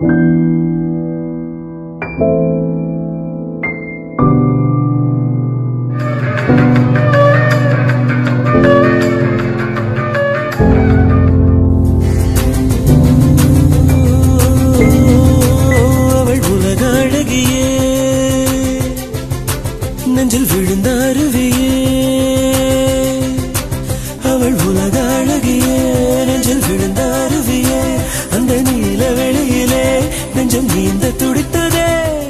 அவள் உலக அழகியே நெஞ்சில் விழுந்த அருவியே அவள் உலக அழகியே நெஞ்சில் விழுந்த அருவியே அந்த நீல வெளியிலே நெஞ்சம் நீந்த துடித்ததே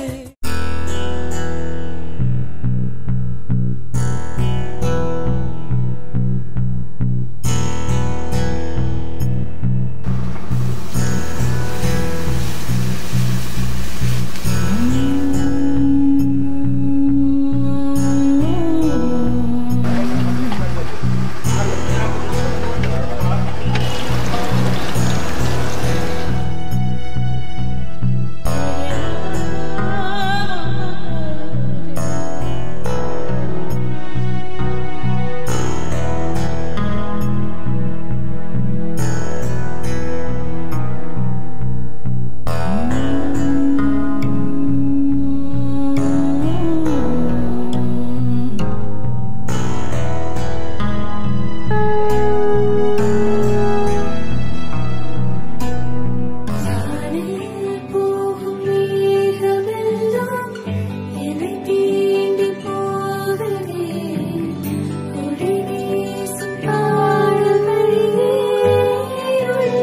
வானில் போகும் மேகமெல்லாம் என்னை தீண்டி போகுதே கொடை வீசும் பாடல் வழியே இருள்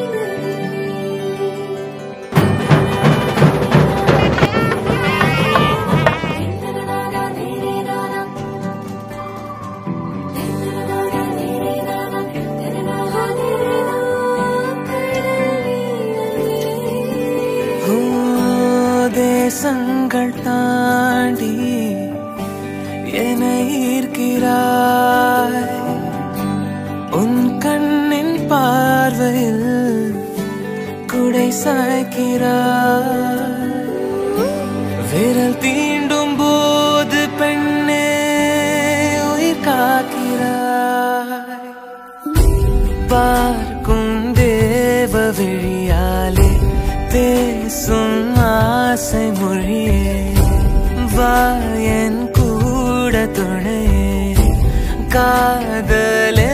ஓ, தேசங்கள் தாண்டி என ஈர்க்கிறாய் உன் கண்ணின் பார்வையில் குடை சாய்க்கிறாய் விரல் தீண்டும் போது பெண்ணே உயிர் காக்கிறாய் பார்க்கும் தேவ விழியாலே பேசும் ஆசை மொழியே வாயன் கூட துணையே காதலே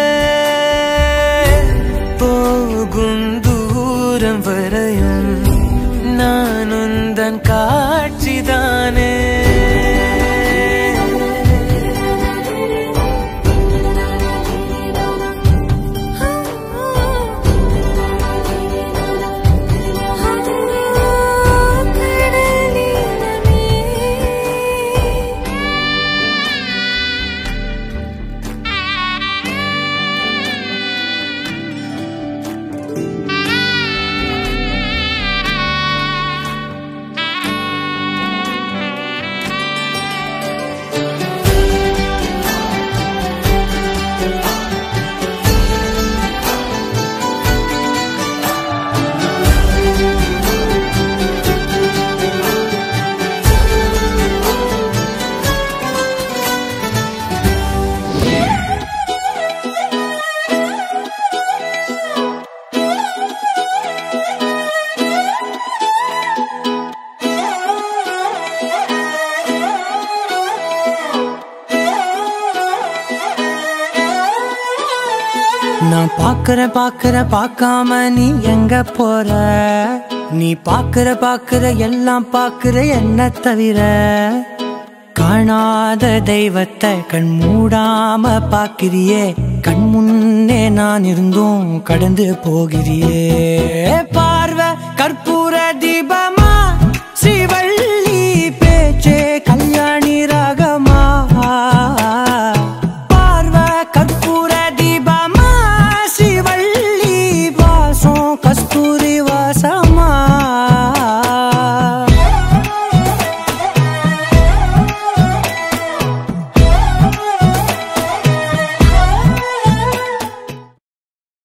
போகும் தூரம் வரையும் நான் உந்தன் காட்சிதானே நான் பாக்குற பாக்குற பார்க்காம நீ எங்க போற நீ பாக்குற பாக்குற எல்லாம் பாக்குற என்ன தவிர காணாத தெய்வத்தை கண் மூடாம பாக்கிறியே கண் முன்னே நான் இருந்தும் கடந்து போகிறியே பார்வை கற்பூர